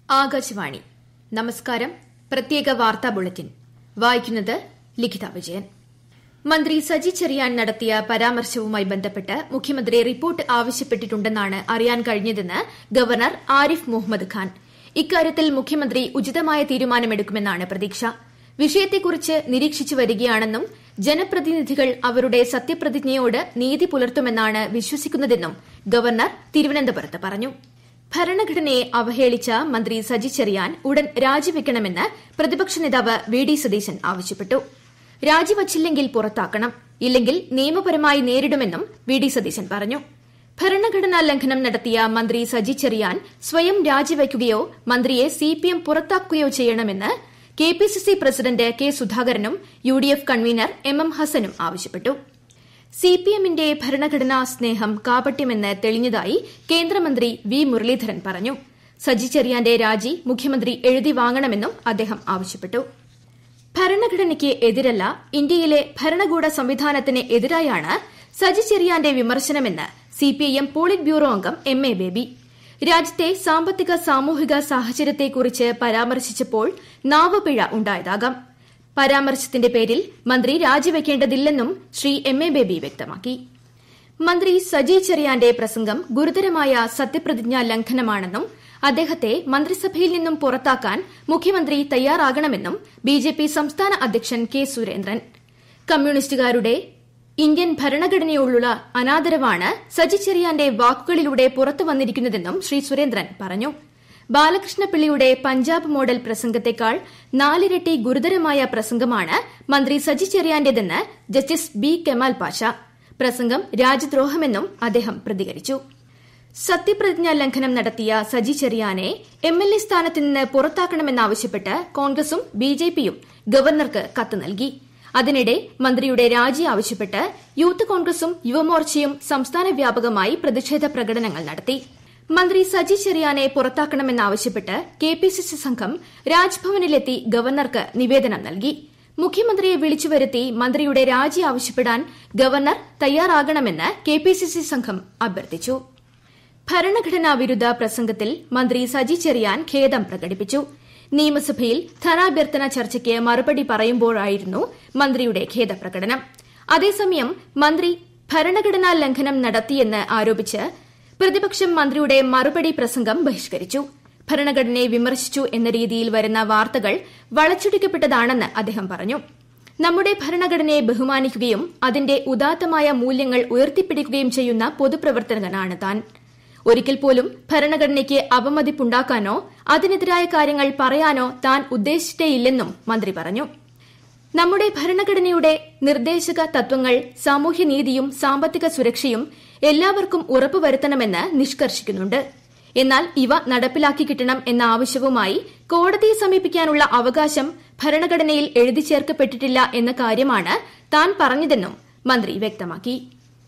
ആകാശവാണി നമസ്കാരം പ്രത്യേക വാർത്താ ബുള്ളറ്റിൻ വായിക്കുന്നത് ലിഖിത വിജയൻ മന്ത്രി സജി ചെറിയാൻ നടത്തിയ പരാമർശവുമായി ബന്ധപ്പെട്ട് മുഖ്യമന്ത്രി റിപ്പോർട്ട് ആവശ്യപ്പെട്ടിട്ടുണ്ടെന്നാണ് അറിയാൻ കഴിഞ്ഞതെന്ന് ഗവർണർ ആരിഫ് മുഹമ്മദ് ഖാൻ ഇക്കാര്യത്തിൽ മുഖ്യമന്ത്രി ഉചിതമായ തീരുമാനമെടുക്കുമെന്നാണ് പ്രതീക്ഷ വിഷയത്തെക്കുറിച്ച് നിരീക്ഷിച്ചു വരികയാണെന്നും ജനപ്രതിനിധികൾ അവരുടെ സത്യപ്രതിജ്ഞയോട് നീതി പുലർത്തുമെന്നാണ് വിശ്വസിക്കുന്നതെന്നും ഗവർണർ തിരുവനന്തപുരത്ത് പറഞ്ഞു ഭരണഘടനയെ അവഹേളിച്ച മന്ത്രി സജി ചെറിയാൻ ഉടൻ രാജിവെക്കണമെന്ന് പ്രതിപക്ഷ നേതാവ് വി ഡി സതീശൻ ആവശ്യപ്പെട്ടു രാജിവച്ചില്ലെങ്കിൽ പുറത്താക്കണം ഇല്ലെങ്കിൽ നിയമപരമായി നേരിടുമെന്നും വി ഡി സതീശൻ പറഞ്ഞു ഭരണഘടനാ ലംഘനം നടത്തിയ മന്ത്രി സജി ചെറിയാൻ സ്വയം രാജിവയ്ക്കുകയോ മന്ത്രിയെ സിപിഎം പുറത്താക്കുകയോ ചെയ്യണമെന്ന് കെപിസിസി പ്രസിഡന്റ് കെ സുധാകരനും യുഡിഎഫ് കൺവീനർ എം എം ഹസനും ആവശ്യപ്പെട്ടു സിപിഎമ്മിന്റെ ഭരണഘടനാ സ്നേഹം കാപട്യമെന്ന് തെളിഞ്ഞതായി കേന്ദ്രമന്ത്രി വി മുരളീധരൻ പറഞ്ഞു സജി ചെറിയാന്റെ രാജി മുഖ്യമന്ത്രി എഴുതി വാങ്ങണമെന്നും അദ്ദേഹം ആവശ്യപ്പെട്ടു ഭരണഘടനയ്ക്ക് എതിരല്ല ഇന്ത്യയിലെ ഭരണകൂട സംവിധാനത്തിന് എതിരായാണ് സജി ചെറിയാന്റെ വിമർശനമെന്ന് സിപിഐഎം പോളിറ്റ് ബ്യൂറോ അംഗം എം എ ബേബി രാജ്യത്തെ സാമ്പത്തിക സാമൂഹിക സാഹചര്യത്തെക്കുറിച്ച് പരാമർശിച്ചപ്പോൾ നാവുപിഴ ഉണ്ടായതാകാം പരാമർശത്തിന്റെ പേരിൽ മന്ത്രി രാജിവെക്കേണ്ടതില്ലെന്നും ശ്രീ എം എ ബേബി വ്യക്തമാക്കി മന്ത്രി സജി ചെറിയാന്റെ പ്രസംഗം ഗുരുതരമായ സത്യപ്രതിജ്ഞാ ലംഘനമാണെന്നും അദ്ദേഹത്തെ മന്ത്രിസഭയിൽ നിന്നും പുറത്താക്കാൻ മുഖ്യമന്ത്രി തയ്യാറാകണമെന്നും ബിജെപി സംസ്ഥാന അധ്യക്ഷൻ കെ സുരേന്ദ്രൻ കമ്മ്യൂണിസ്റ്റുകാരുടെ ഇന്ത്യൻ ഭരണഘടനയോടുള്ള അനാദരവാണ് സജി ചെറിയാന്റെ വാക്കുകളിലൂടെ പുറത്തു വന്നിരിക്കുന്നതെന്നും ശ്രീ സുരേന്ദ്രൻ പറഞ്ഞു ബാലകൃഷ്ണപിള്ളിയുടെ പഞ്ചാബ് മോഡൽ പ്രസംഗത്തെക്കാൾ നാലിരട്ടി ഗുരുതരമായ പ്രസംഗമാണ് മന്ത്രി സജി ചെറിയാന്റേതെന്ന് ജസ്റ്റിസ് ബി കെമാൽ പാഷ പ്രസംഗം രാജ്യദ്രോഹമെന്നും അദ്ദേഹം പ്രതികരിച്ചു സത്യപ്രതിജ്ഞാ ലംഘനം നടത്തിയ സജി ചെറിയാനെ എം എൽ എ സ്ഥാനത്ത് നിന്ന് പുറത്താക്കണമെന്നാവശ്യപ്പെട്ട് കോൺഗ്രസും ബിജെപിയും ഗവർണർക്ക് കത്ത് നൽകി അതിനിടെ മന്ത്രിയുടെ രാജി ആവശ്യപ്പെട്ട് യൂത്ത് കോൺഗ്രസും യുവമോർച്ചയും സംസ്ഥാന വ്യാപകമായി പ്രതിഷേധ പ്രകടനങ്ങൾ നടത്തി മന്ത്രി സജി ചെറിയാനെ പുറത്താക്കണമെന്നാവശ്യപ്പെട്ട് കെപിസിസി സംഘം രാജ്ഭവനിലെത്തി ഗവർണർക്ക് നിവേദനം നൽകി മുഖ്യമന്ത്രിയെ വിളിച്ചുവരുത്തി മന്ത്രിയുടെ രാജി ആവശ്യപ്പെടാൻ ഗവർണർ തയ്യാറാകണമെന്ന് കെപിസിസി സംഘം അഭ്യർത്ഥിച്ചു ഭരണഘടനാ വിരുദ്ധ പ്രസംഗത്തിൽ മന്ത്രി സജി ചെറിയാൻ ഖേദം പ്രകടിപ്പിച്ചു നിയമസഭയിൽ ധനാഭ്യർത്ഥന ചർച്ചയ്ക്ക് മറുപടി പറയുമ്പോഴായിരുന്നു മന്ത്രിയുടെ ഖേദപ്രകടനം അതേസമയം മന്ത്രി ഭരണഘടനാ ലംഘനം നടത്തിയെന്ന് ആരോപിച്ച് പ്രതിപക്ഷം മന്ത്രിയുടെ മറുപടി പ്രസംഗം ബഹിഷ്കരിച്ചു ഭരണഘടനയെ വിമർശിച്ചു എന്ന രീതിയിൽ വരുന്ന വാർത്തകൾ വളച്ചൊടിക്കപ്പെട്ടതാണെന്ന് അദ്ദേഹം പറഞ്ഞു നമ്മുടെ ഭരണഘടനയെ ബഹുമാനിക്കുകയും അതിന്റെ ഉദാത്തമായ മൂല്യങ്ങൾ ഉയർത്തിപ്പിടിക്കുകയും ചെയ്യുന്ന പൊതുപ്രവർത്തകനാണ് താൻ ഒരിക്കൽ പോലും ഭരണഘടനയ്ക്ക് അപമതിപ്പുണ്ടാക്കാനോ അതിനെതിരായ കാര്യങ്ങൾ പറയാനോ താൻ ഉദ്ദേശിച്ചിട്ടേയില്ലെന്നും മന്ത്രി പറഞ്ഞു നമ്മുടെ ഭരണഘടനയുടെ നിർദ്ദേശക തത്വങ്ങൾ സാമൂഹ്യനീതിയും സാമ്പത്തിക സുരക്ഷയും എല്ലാവർക്കും ഉറപ്പുവരുത്തണമെന്ന് നിഷ്കർഷിക്കുന്നുണ്ട് എന്നാൽ ഇവ നടപ്പിലാക്കി കിട്ടണം എന്ന ആവശ്യവുമായി കോടതിയെ സമീപിക്കാനുള്ള അവകാശം ഭരണഘടനയിൽ എഴുതി ചേർക്കപ്പെട്ടിട്ടില്ല എന്ന കാര്യമാണ് താൻ പറഞ്ഞതെന്നും മന്ത്രി വ്യക്തമാക്കി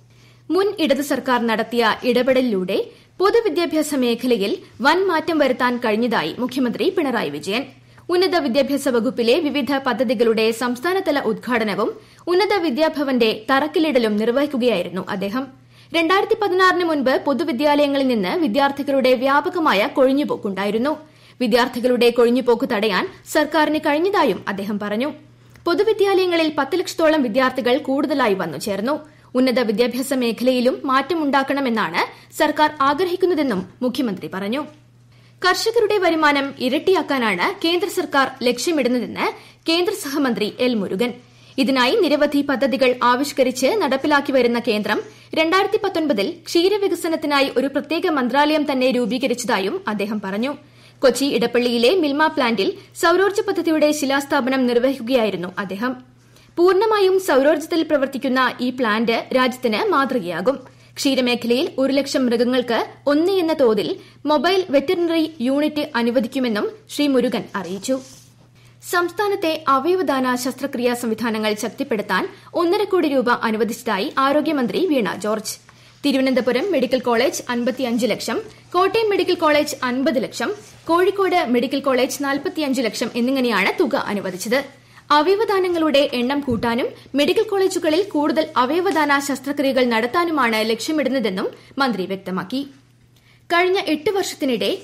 മുൻ ഇടതു സർക്കാർ നടത്തിയ ഇടപെടലിലൂടെ പൊതുവിദ്യാഭ്യാസ മേഖലയിൽ വൻ മാറ്റം വരുത്താൻ കഴിഞ്ഞതായി മുഖ്യമന്ത്രി പിണറായി വിജയൻ ഉന്നത വിദ്യാഭ്യാസ വകുപ്പിലെ വിവിധ പദ്ധതികളുടെ സംസ്ഥാനതല ഉദ്ഘാടനവും ഉന്നത വിദ്യാഭവന്റെ തറക്കല്ലിടലും നിർവഹിക്കുകയായിരുന്നു അദ്ദേഹം രണ്ടായിരത്തി പതിനാറിന് മുൻപ് പൊതുവിദ്യാലയങ്ങളിൽ നിന്ന് വിദ്യാർത്ഥികളുടെ വ്യാപകമായ കൊഴിഞ്ഞുപോക്കുണ്ടായിരുന്നു വിദ്യാർത്ഥികളുടെ കൊഴിഞ്ഞുപോക്ക് തടയാൻ സർക്കാരിന് കഴിഞ്ഞതായും അദ്ദേഹം പറഞ്ഞു പൊതുവിദ്യാലയങ്ങളിൽ പത്ത് ലക്ഷത്തോളം വിദ്യാർത്ഥികൾ കൂടുതലായി വന്നു ചേർന്നു ഉന്നത വിദ്യാഭ്യാസ മേഖലയിലും മാറ്റമുണ്ടാക്കണമെന്നാണ് സർക്കാർ ആഗ്രഹിക്കുന്നതെന്നും മുഖ്യമന്ത്രി പറഞ്ഞു കർഷകരുടെ വരുമാനം ഇരട്ടിയാക്കാനാണ് കേന്ദ്ര സർക്കാർ ലക്ഷ്യമിടുന്നതെന്ന് കേന്ദ്ര സഹമന്ത്രി എൽ മുരുകൻ ഇതിനായി നിരവധി പദ്ധതികൾ ആവിഷ്കരിച്ച് നടപ്പിലാക്കി വരുന്ന കേന്ദ്രം രണ്ടായിരത്തി പത്തൊൻപതിൽ ക്ഷീരവികസനത്തിനായി ഒരു പ്രത്യേക മന്ത്രാലയം തന്നെ രൂപീകരിച്ചതായും അദ്ദേഹം പറഞ്ഞു കൊച്ചി ഇടപ്പള്ളിയിലെ മിൽമ പ്ലാന്റിൽ സൌരോർജ്ജ പദ്ധതിയുടെ ശിലാസ്ഥാപനം നിർവഹിക്കുകയായിരുന്നു അദ്ദേഹം പൂർണ്ണമായും സൌരോർജ്ജത്തിൽ പ്രവർത്തിക്കുന്ന ഈ പ്ലാന്റ് രാജ്യത്തിന് മാതൃകയാകും ക്ഷീരമേഖലയിൽ ഒരു ലക്ഷം മൃഗങ്ങൾക്ക് ഒന്ന് എന്ന തോതിൽ മൊബൈൽ വെറ്ററിനറി യൂണിറ്റ് അനുവദിക്കുമെന്നും ശ്രീ മുരുകൻ അറിയിച്ചു സംസ്ഥാനത്തെ അവയവദാന ശസ്ത്രക്രിയാ സംവിധാനങ്ങൾ ശക്തിപ്പെടുത്താൻ ഒന്നര കോടി രൂപ അനുവദിച്ചതായി ആരോഗ്യമന്ത്രി വീണ ജോർജ് തിരുവനന്തപുരം മെഡിക്കൽ കോളേജ് അൻപത്തിയഞ്ച് ലക്ഷം കോട്ടയം മെഡിക്കൽ കോളേജ് അൻപത് ലക്ഷം കോഴിക്കോട് മെഡിക്കൽ കോളേജ് നാൽപ്പത്തിയഞ്ച് ലക്ഷം എന്നിങ്ങനെയാണ് തുക അനുവദിച്ചത് അവയവദാനങ്ങളുടെ എണ്ണം കൂട്ടാനും മെഡിക്കൽ കോളേജുകളിൽ കൂടുതൽ അവയവദാന ശസ്ത്രക്രിയകൾ നടത്താനുമാണ് ലക്ഷ്യമിടുന്നതെന്നും മന്ത്രി വ്യക്തമാക്കി കഴിഞ്ഞ എട്ട് വർഷത്തിനിടെ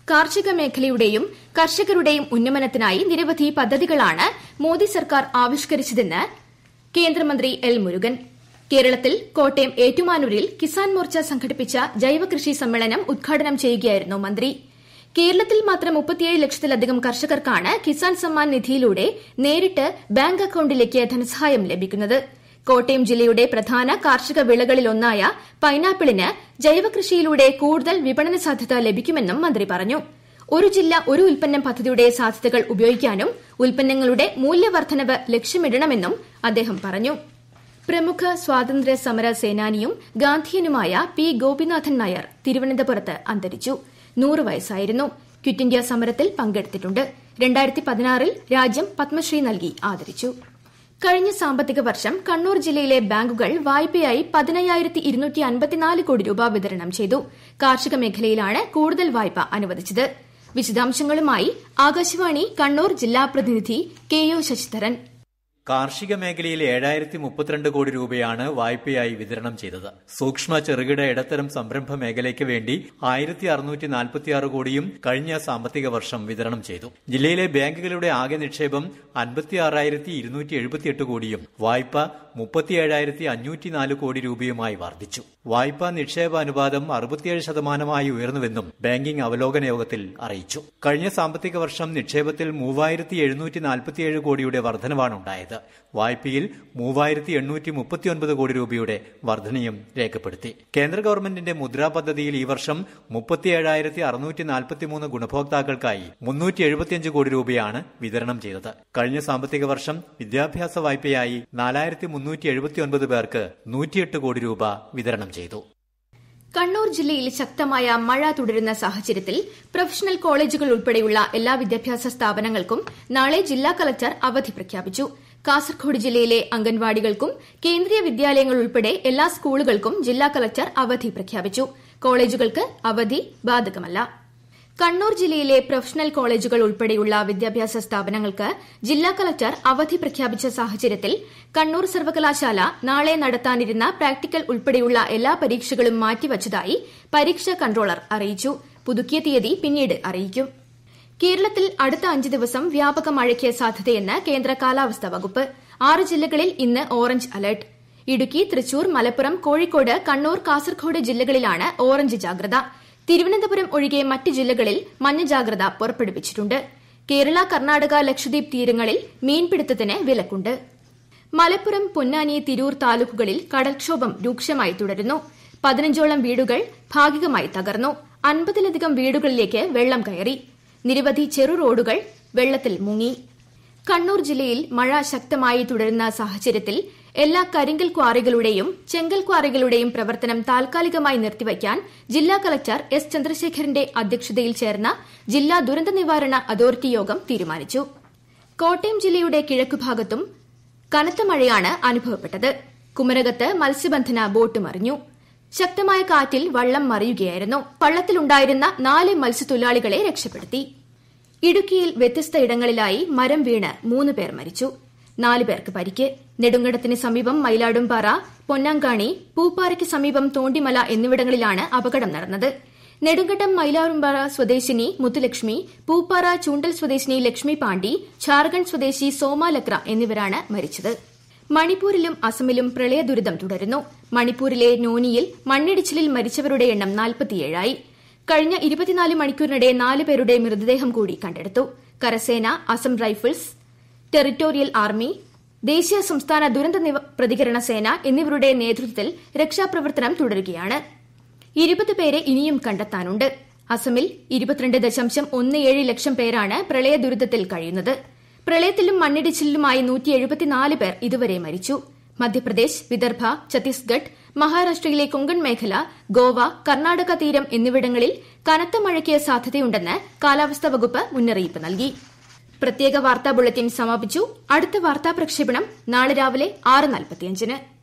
കാർഷിക മേഖലയുടെയും കർഷകരുടെയും ഉന്നമനത്തിനായി നിരവധി പദ്ധതികളാണ് മോദി സർക്കാർ ആവിഷ്കരിച്ചതെന്ന് കേന്ദ്രമന്ത്രി എൽ മുരുകൻ കേരളത്തിൽ കോട്ടയം ഏറ്റുമാനൂരിൽ കിസാൻ മോർച്ച സംഘടിപ്പിച്ച ജൈവകൃഷി സമ്മേളനം ഉദ്ഘാടനം ചെയ്യുകയായിരുന്നു മന്ത്രി കേരളത്തിൽ മാത്രം മുപ്പത്തിയേഴ് ലക്ഷത്തിലധികം കർഷകർക്കാണ് കിസാൻ സമ്മാൻ നിധിയിലൂടെ നേരിട്ട് ബാങ്ക് അക്കൌണ്ടിലേക്ക് ധനസഹായം ലഭിക്കുന്നത് കോട്ടയം ജില്ലയുടെ പ്രധാന കാർഷിക വിളകളിലൊന്നായ പൈനാപ്പിളിന് ജൈവകൃഷിയിലൂടെ കൂടുതൽ വിപണന സാധ്യത ലഭിക്കുമെന്നും മന്ത്രി പറഞ്ഞു ഒരു ജില്ല ഒരു ഉൽപ്പന്നം പദ്ധതിയുടെ സാധ്യതകൾ ഉപയോഗിക്കാനും ഉൽപ്പന്നങ്ങളുടെ മൂല്യവർദ്ധനവ് ലക്ഷ്യമിടണമെന്നും അദ്ദേഹം പറഞ്ഞു പ്രമുഖ സ്വാതന്ത്ര്യ സമര സേനാനിയും ഗാന്ധിയനുമായ പി ഗോപിനാഥൻ നായർ തിരുവനന്തപുരത്ത് അന്തരിച്ചു നൂറ് വയസ്സായിരുന്നു ക്വിറ്റ് ഇന്ത്യ സമരത്തിൽ പങ്കെടുത്തിട്ടുണ്ട് രണ്ടായിരത്തി പതിനാറിൽ രാജ്യം പത്മശ്രീ നൽകി ആദരിച്ചു കഴിഞ്ഞ സാമ്പത്തിക വർഷം കണ്ണൂർ ജില്ലയിലെ ബാങ്കുകൾ വായ്പയായി പതിനയ്യായിരത്തി ഇരുന്നൂറ്റി അൻപത്തിനാല് കോടി രൂപ വിതരണം ചെയ്തു കാർഷിക മേഖലയിലാണ് കൂടുതൽ വായ്പ അനുവദിച്ചത് വിശദാംശങ്ങളുമായി ആകാശവാണി കണ്ണൂർ ജില്ലാ പ്രതിനിധി കെ ഒ ശശിധരൻ കാർഷിക മേഖലയിൽ ഏഴായിരത്തി മുപ്പത്തിരണ്ട് കോടി രൂപയാണ് വായ്പയായി വിതരണം ചെയ്തത് സൂക്ഷ്മ ചെറുകിട ഇടത്തരം സംരംഭ മേഖലയ്ക്ക് വേണ്ടി ആയിരത്തി അറുന്നൂറ്റി നാൽപ്പത്തിയാറ് കോടിയും കഴിഞ്ഞ സാമ്പത്തിക വർഷം വിതരണം ചെയ്തു ജില്ലയിലെ ബാങ്കുകളുടെ ആകെ നിക്ഷേപം അൻപത്തി ആറായിരത്തി ഇരുന്നൂറ്റി എഴുപത്തിയെട്ട് കോടിയും വായ്പ മുപ്പത്തിയേഴായിരത്തി അഞ്ഞൂറ്റിനാല് കോടി രൂപയുമായി വർദ്ധിച്ചു വായ്പാ നിക്ഷേപ അനുപാതം അറുപത്തിയേഴ് ശതമാനമായി ഉയർന്നുവെന്നും ബാങ്കിംഗ് അവലോകന യോഗത്തിൽ അറിയിച്ചു കഴിഞ്ഞ സാമ്പത്തിക വർഷം നിക്ഷേപത്തിൽ മൂവായിരത്തി എഴുന്നൂറ്റി നാൽപ്പത്തിയേഴ് കോടിയുടെ വർധനവാണ് ഉണ്ടായത് വായ്പയിൽ മൂവായിരത്തി എണ്ണൂറ്റി മുപ്പത്തിയൊൻപത് കോടി രൂപയുടെ വർധനയും രേഖപ്പെടുത്തി കേന്ദ്ര ഗവൺമെന്റിന്റെ മുദ്രാ പദ്ധതിയിൽ ഈ വർഷം മുപ്പത്തിയേഴായിരത്തി അറുന്നൂറ്റി നാൽപ്പത്തിമൂന്ന് ഗുണഭോക്താക്കൾക്കായി മുന്നൂറ്റി എഴുപത്തിയഞ്ച് കോടി രൂപയാണ് വിതരണം ചെയ്തത് കഴിഞ്ഞ സാമ്പത്തിക വർഷം വിദ്യാഭ്യാസ വായ്പയായി നാലായിരത്തി മുന്നൂറ്റി എഴുപത്തിയൊൻപത് പേർക്ക് നൂറ്റിയെട്ട് കോടി രൂപ വിതരണം ചെയ്തു കണ്ണൂർ ജില്ലയിൽ ശക്തമായ മഴ തുടരുന്ന സാഹചര്യത്തിൽ പ്രൊഫഷണൽ കോളേജുകൾ ഉൾപ്പെടെയുള്ള എല്ലാ വിദ്യാഭ്യാസ സ്ഥാപനങ്ങൾക്കും നാളെ ജില്ലാ കളക്ടർ അവധി പ്രഖ്യാപിച്ചു കാസർഗോഡ് ജില്ലയിലെ അംഗൻവാടികൾക്കും കേന്ദ്രീയ വിദ്യാലയങ്ങൾ ഉൾപ്പെടെ എല്ലാ സ്കൂളുകൾക്കും ജില്ലാ കളക്ടർ അവധി പ്രഖ്യാപിച്ചു കോളേജുകൾക്ക് അവധി ബാധകമല്ല കണ്ണൂർ ജില്ലയിലെ പ്രൊഫഷണൽ കോളേജുകൾ ഉൾപ്പെടെയുള്ള വിദ്യാഭ്യാസ സ്ഥാപനങ്ങൾക്ക് ജില്ലാ കളക്ടർ അവധി പ്രഖ്യാപിച്ച സാഹചര്യത്തിൽ കണ്ണൂർ സർവകലാശാല നാളെ നടത്താനിരുന്ന പ്രാക്ടിക്കൽ ഉൾപ്പെടെയുള്ള എല്ലാ പരീക്ഷകളും മാറ്റിവച്ചതായി പരീക്ഷാ കൺട്രോളർ അറിയിച്ചു പുതുക്കിയ തീയതി പിന്നീട് അറിയിക്കും കേരളത്തിൽ അടുത്ത അഞ്ച് ദിവസം വ്യാപക മഴയ്ക്ക് സാധ്യതയെന്ന് കേന്ദ്ര കാലാവസ്ഥാ വകുപ്പ് ആറ് ജില്ലകളിൽ ഇന്ന് ഓറഞ്ച് അലർട്ട് ഇടുക്കി തൃശൂർ മലപ്പുറം കോഴിക്കോട് കണ്ണൂർ കാസർഗോഡ് ജില്ലകളിലാണ് ഓറഞ്ച് ജാഗ്രത തിരുവനന്തപുരം ഒഴികെ മറ്റ് ജില്ലകളിൽ മഞ്ഞ ജാഗ്രത പുറപ്പെടുവിച്ചിട്ടുണ്ട് കേരള കർണാടക ലക്ഷദ്വീപ് തീരങ്ങളിൽ മീൻപിടുത്തത്തിന് വിലക്കുണ്ട് മലപ്പുറം പൊന്നാനി തിരൂർ താലൂക്കുകളിൽ കടൽക്ഷോഭം രൂക്ഷമായി തുടരുന്നു പതിനഞ്ചോളം വീടുകൾ ഭാഗികമായി തകർന്നു അൻപതിലധികം വീടുകളിലേക്ക് വെള്ളം കയറി നിരവധി ചെറു റോഡുകൾ വെള്ളത്തിൽ മുങ്ങി കണ്ണൂർ ജില്ലയിൽ മഴ ശക്തമായി തുടരുന്ന സാഹചര്യത്തിൽ എല്ലാ കരിങ്കൽ ക്വാറികളുടെയും ചെങ്കൽ ക്വാറികളുടെയും പ്രവർത്തനം താൽക്കാലികമായി നിർത്തിവയ്ക്കാൻ ജില്ലാ കളക്ടർ എസ് ചന്ദ്രശേഖരന്റെ അധ്യക്ഷതയിൽ ചേർന്ന ജില്ലാ ദുരന്ത നിവാരണ അതോറിറ്റി യോഗം തീരുമാനിച്ചു കോട്ടയം ജില്ലയുടെ കിഴക്കുഭാഗത്തും കനത്ത മഴയാണ് അനുഭവപ്പെട്ടത് കുമരകത്ത് മത്സ്യബന്ധന ബോട്ട് മറിഞ്ഞു ശക്തമായ കാറ്റിൽ വള്ളം മറിയുകയായിരുന്നു വള്ളത്തിലുണ്ടായിരുന്ന നാല് മത്സ്യത്തൊഴിലാളികളെ രക്ഷപ്പെടുത്തി ഇടുക്കിയിൽ വ്യത്യസ്ത ഇടങ്ങളിലായി മരം വീണ് മൂന്ന് പേർ മരിച്ചു നാല് പേർക്ക് പരിക്ക് നെടുങ്കണ്ടത്തിന് സമീപം മയിലാടുംപാറ പൊന്നാങ്കാണി പൂപ്പാറയ്ക്ക് സമീപം തോണ്ടിമല എന്നിവിടങ്ങളിലാണ് അപകടം നടന്നത് നെടുങ്കണ്ടം മയിലാടുംപാറ സ്വദേശിനി മുത്തുലക്ഷ്മി പൂപ്പാറ ചൂണ്ടൽ സ്വദേശിനി ലക്ഷ്മി പാണ്ഡി ഝാർഖണ്ഡ് സ്വദേശി സോമ ലക്ര എന്നിവരാണ് മരിച്ചത് മണിപ്പൂരിലും അസമിലും പ്രളയ ദുരിതം തുടരുന്നു മണിപ്പൂരിലെ നോനിയിൽ മണ്ണിടിച്ചിലിൽ മരിച്ചവരുടെ എണ്ണം നാൽപ്പത്തിയേഴായി കഴിഞ്ഞ ഇരുപത്തിനാല് മണിക്കൂറിനിടെ നാല് പേരുടെ മൃതദേഹം കൂടി കണ്ടെടുത്തു കരസേന അസം റൈഫിൾസ് ടെറിട്ടോറിയൽ ആർമി ദേശീയ സംസ്ഥാന ദുരന്ത പ്രതികരണ സേന എന്നിവരുടെ നേതൃത്വത്തിൽ രക്ഷാപ്രവർത്തനം തുടരുകയാണ് ഇരുപത് പേരെ ഇനിയും കണ്ടെത്താനുണ്ട് അസമിൽ ഇരുപത്തിരണ്ട് ദശാംശം ഒന്ന് ഏഴ് ലക്ഷം പേരാണ് പ്രളയ ദുരിതത്തിൽ കഴിയുന്നത് പ്രളയത്തിലും മണ്ണിടിച്ചിലിലുമായി നൂറ്റി എഴുപത്തിനാല് പേർ ഇതുവരെ മരിച്ചു മധ്യപ്രദേശ് വിദർഭ ഛത്തീസ്ഗഡ് മഹാരാഷ്ട്രയിലെ കൊങ്കൺ മേഖല ഗോവ കർണാടക തീരം എന്നിവിടങ്ങളിൽ കനത്ത മഴയ്ക്ക് സാധ്യതയുണ്ടെന്ന് കാലാവസ്ഥാ വകുപ്പ് മുന്നറിയിപ്പ് നൽകി പ്രത്യേക വാർത്താ ബുള്ളറ്റിൻ സമാപിച്ചു അടുത്ത വാർത്താ പ്രക്ഷേപണം നാളെ രാവിലെ ആറ് നാൽപ്പത്തിയഞ്ചിന്